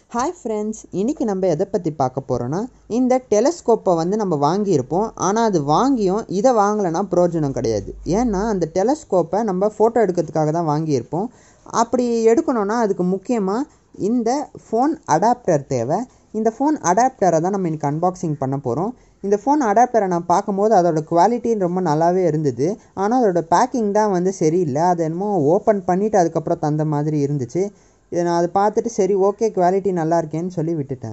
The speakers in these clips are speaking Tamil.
ஹாய் ஃப்ரெண்ட்ஸ் இன்றைக்கி நம்ம எதை பற்றி பார்க்க போகிறோன்னா இந்த டெலஸ்கோப்பை வந்து நம்ம வாங்கியிருப்போம் ஆனால் அது வாங்கியும் இதை வாங்கலைன்னா பிரயோஜனம் கிடையாது ஏன்னா அந்த டெலஸ்கோப்பை நம்ம ஃபோட்டோ எடுக்கிறதுக்காக தான் வாங்கியிருப்போம் அப்படி எடுக்கணும்னா அதுக்கு முக்கியமாக இந்த ஃபோன் அடாப்டர் தேவை இந்த ஃபோன் அடாப்டரை தான் நம்ம இன்றைக்கி அன்பாக்சிங் பண்ண போகிறோம் இந்த ஃபோன் அடாப்டரை நான் பார்க்கும்போது அதோட குவாலிட்டி ரொம்ப நல்லாவே இருந்தது ஆனால் அதோட பேக்கிங் தான் வந்து சரியில்லை அதை என்னமோ ஓப்பன் பண்ணிவிட்டு அதுக்கப்புறம் தந்த மாதிரி இருந்துச்சு இதை நான் அதை பார்த்துட்டு சரி ஓகே குவாலிட்டி நல்லா இருக்கேன்னு சொல்லி விட்டுட்டேன்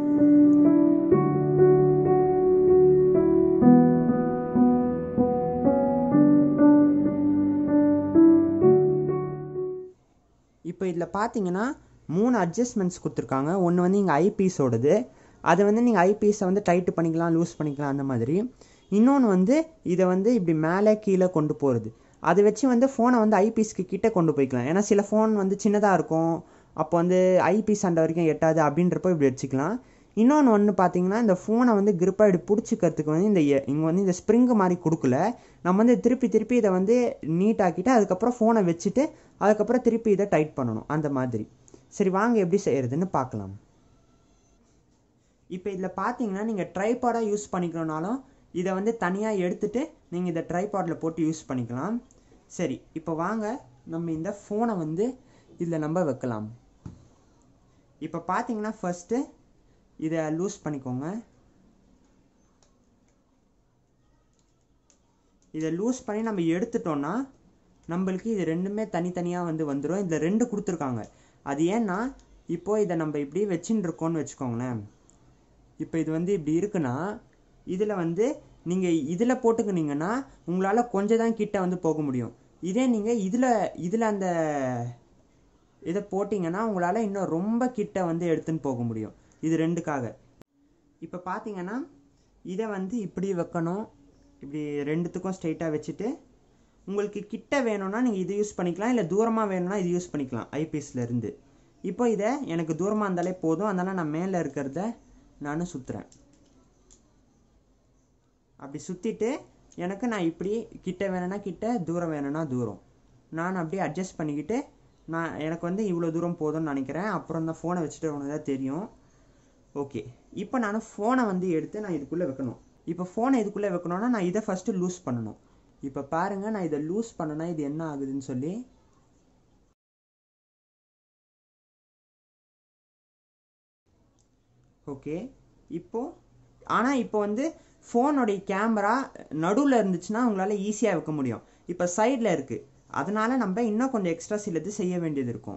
இப்போ இதில் பார்த்தீங்கன்னா மூணு அட்ஜஸ்ட்மெண்ட்ஸ் கொடுத்துருக்காங்க ஒன்று வந்து இங்கே ஐபீஸோடது அதை வந்து நீங்கள் ஐபீஸை வந்து டைட்டு பண்ணிக்கலாம் லூஸ் பண்ணிக்கலாம் அந்த மாதிரி இன்னொன்று வந்து இதை வந்து இப்படி மேலே கீழே கொண்டு போகிறது அதை வச்சு வந்து ஃபோனை வந்து ஐபீஸ்க்கு கிட்டே கொண்டு போய்க்கலாம் ஏன்னா சில ஃபோன் வந்து சின்னதாக இருக்கும் அப்போ வந்து ஐபீஸ் அண்டை வரைக்கும் எட்டாது அப்படின்றப்போ இப்படி வச்சுக்கலாம் இன்னொன்று ஒன்று பார்த்தீங்கன்னா இந்த ஃபோனை வந்து கிரிப்பாக இப்படி பிடிச்சிக்கிறதுக்கு வந்து இந்த இங்கே வந்து இந்த ஸ்ப்ரிங்கு மாதிரி கொடுக்கல நம்ம வந்து திருப்பி திருப்பி இதை வந்து நீட் ஆக்கிட்டு அதுக்கப்புறம் ஃபோனை வச்சுட்டு அதுக்கப்புறம் திருப்பி இதை டைட் பண்ணணும் அந்த மாதிரி சரி வாங்க எப்படி செய்கிறதுன்னு பார்க்கலாம் இப்போ இதில் பார்த்தீங்கன்னா நீங்கள் ட்ரைபாடாக யூஸ் பண்ணிக்கணுனாலும் இதை வந்து தனியாக எடுத்துகிட்டு நீங்கள் இதை ட்ரைபாடில் போட்டு யூஸ் பண்ணிக்கலாம் சரி இப்போ வாங்க நம்ம இந்த ஃபோனை வந்து இதில் நம்ம வைக்கலாம் இப்போ பார்த்தீங்கன்னா ஃபஸ்ட்டு இதை லூஸ் பண்ணிக்கோங்க இதை லூஸ் பண்ணி நம்ம எடுத்துட்டோன்னா நம்மளுக்கு இது ரெண்டுமே தனித்தனியாக வந்து வந்துடும் இதில் ரெண்டு கொடுத்துருக்காங்க அது ஏன்னா இப்போ இதை நம்ம இப்படி வச்சுன்னு இருக்கோன்னு வச்சுக்கோங்களேன் இப்போ இது வந்து இப்படி இருக்குன்னா இதில் வந்து நீங்கள் இதில் போட்டுக்கினீங்கன்னா உங்களால் கொஞ்சம் தான் கிட்ட வந்து போக முடியும் இதே நீங்கள் இதில் இதில் அந்த இதை போட்டிங்கன்னா உங்களால் இன்னும் ரொம்ப கிட்ட வந்து எடுத்துன்னு போக முடியும் இது ரெண்டுக்காக இப்போ பார்த்தீங்கன்னா இதை வந்து இப்படி வைக்கணும் இப்படி ரெண்டுத்துக்கும் ஸ்ட்ரெயிட்டாக வச்சுட்டு உங்களுக்கு கிட்ட வேணும்னா நீங்கள் இது யூஸ் பண்ணிக்கலாம் இல்லை தூரமாக வேணும்னா இது யூஸ் பண்ணிக்கலாம் ஐபிஎஸ்லேருந்து இப்போ இதை எனக்கு தூரமாக இருந்தாலே போதும் அதனால் நான் மேலே இருக்கிறத நான் சுற்றுறேன் அப்படி சுற்றிட்டு எனக்கு நான் இப்படி கிட்ட வேணும்னா கிட்ட தூரம் வேணும்னா தூரம் நான் அப்படியே அட்ஜஸ்ட் பண்ணிக்கிட்டு நான் எனக்கு வந்து இவ்வளோ தூரம் போதும்னு நினைக்கிறேன் அப்புறம் தான் ஃபோனை வச்சுட்டு உனக்கு தான் தெரியும் ஓகே இப்போ நான் ஃபோனை வந்து எடுத்து நான் இதுக்குள்ளே வைக்கணும் இப்போ ஃபோனை இதுக்குள்ளே வைக்கணும்னா நான் இதை ஃபஸ்ட்டு லூஸ் பண்ணணும் இப்போ பாருங்கள் நான் இதை லூஸ் பண்ணனா இது என்ன ஆகுதுன்னு சொல்லி ஓகே இப்போது ஆனால் இப்போ வந்து ஃபோனுடைய கேமரா நடுவில் இருந்துச்சுன்னா உங்களால் ஈஸியாக வைக்க முடியும் இப்போ சைடில் இருக்குது அதனால் நம்ம இன்னும் கொஞ்சம் எக்ஸ்ட்ரா சிலது செய்ய வேண்டியது இருக்கும்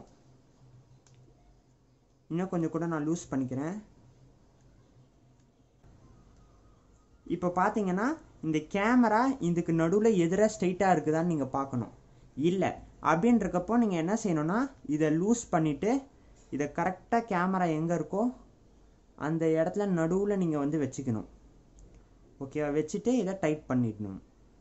இன்னும் கொஞ்சம் கூட நான் லூஸ் பண்ணிக்கிறேன் இப்போ பார்த்தீங்கன்னா இந்த கேமரா இதுக்கு நடுவில் எதிராக ஸ்ட்ரைட்டாக இருக்குதான்னு நீங்கள் பார்க்கணும் இல்லை அப்படின்றக்கப்போ நீங்கள் என்ன செய்யணும்னா இதை லூஸ் பண்ணிவிட்டு இதை கரெக்டாக கேமரா எங்கே இருக்கோ அந்த இடத்துல நடுவில் நீங்கள் வந்து வச்சுக்கணும் ஓகேவா வச்சுட்டு இதை டைட் பண்ணிடணும்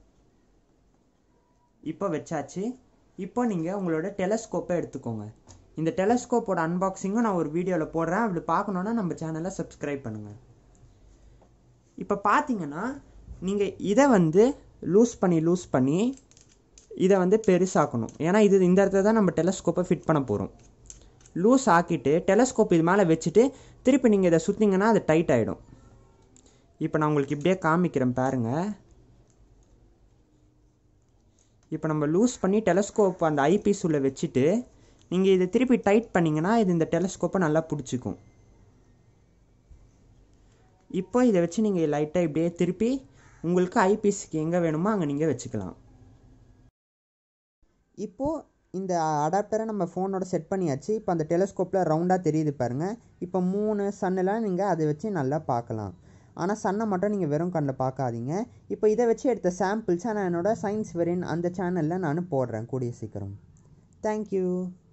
இப்போ வச்சாச்சு இப்போ நீங்கள் உங்களோட டெலஸ்கோப்பை எடுத்துக்கோங்க இந்த டெலஸ்கோப்போட அன்பாக்சிங்கும் நான் ஒரு வீடியோவில் போடுறேன் அப்படி பார்க்கணுன்னா நம்ம சேனலை சப்ஸ்கிரைப் பண்ணுங்கள் இப்போ பார்த்தீங்கன்னா நீங்கள் இதை வந்து லூஸ் பண்ணி லூஸ் பண்ணி இதை வந்து பெருசாக்கணும் ஏன்னா இது இந்த இடத்துல தான் நம்ம டெலஸ்கோப்பை ஃபிட் பண்ண போகிறோம் லூஸ் ஆக்கிட்டு டெலஸ்கோப் இது மேலே வச்சுட்டு திருப்பி நீங்கள் இதை சுற்றிங்கன்னா அது டைட் ஆகிடும் இப்போ நான் உங்களுக்கு இப்படியே காமிக்கிறேன் பாருங்கள் இப்போ நம்ம லூஸ் பண்ணி டெலஸ்கோப் அந்த ஐபீஸ் உள்ள வச்சுட்டு நீங்கள் இதை திருப்பி டைட் பண்ணிங்கன்னா இது இந்த டெலஸ்கோப்பை நல்லா பிடிச்சிக்கும் இப்போ இதை வச்சு நீங்கள் லைட்டாக இப்படியே திருப்பி உங்களுக்கு ஐபீஸ்க்கு எங்கே வேணுமோ அங்கே நீங்கள் வச்சுக்கலாம் இப்போது இந்த அடாப்டரை நம்ம ஃபோனோட செட் பண்ணியாச்சு இப்போ அந்த டெலஸ்கோப்பில் ரவுண்டாக தெரியுது பாருங்கள் இப்போ மூணு சன்னெலாம் நீங்கள் அதை வச்சு நல்லா பார்க்கலாம் ஆனால் சன்னை மட்டும் நீங்கள் வெறும் கண்ணில் பார்க்காதீங்க இப்போ இதை வச்சு எடுத்த சாம்பிள்ஸை நான் என்னோடய சயின்ஸ் வெரின் அந்த சேனலில் நான் போடுறேன் கூடிய சீக்கிரம் தேங்க்யூ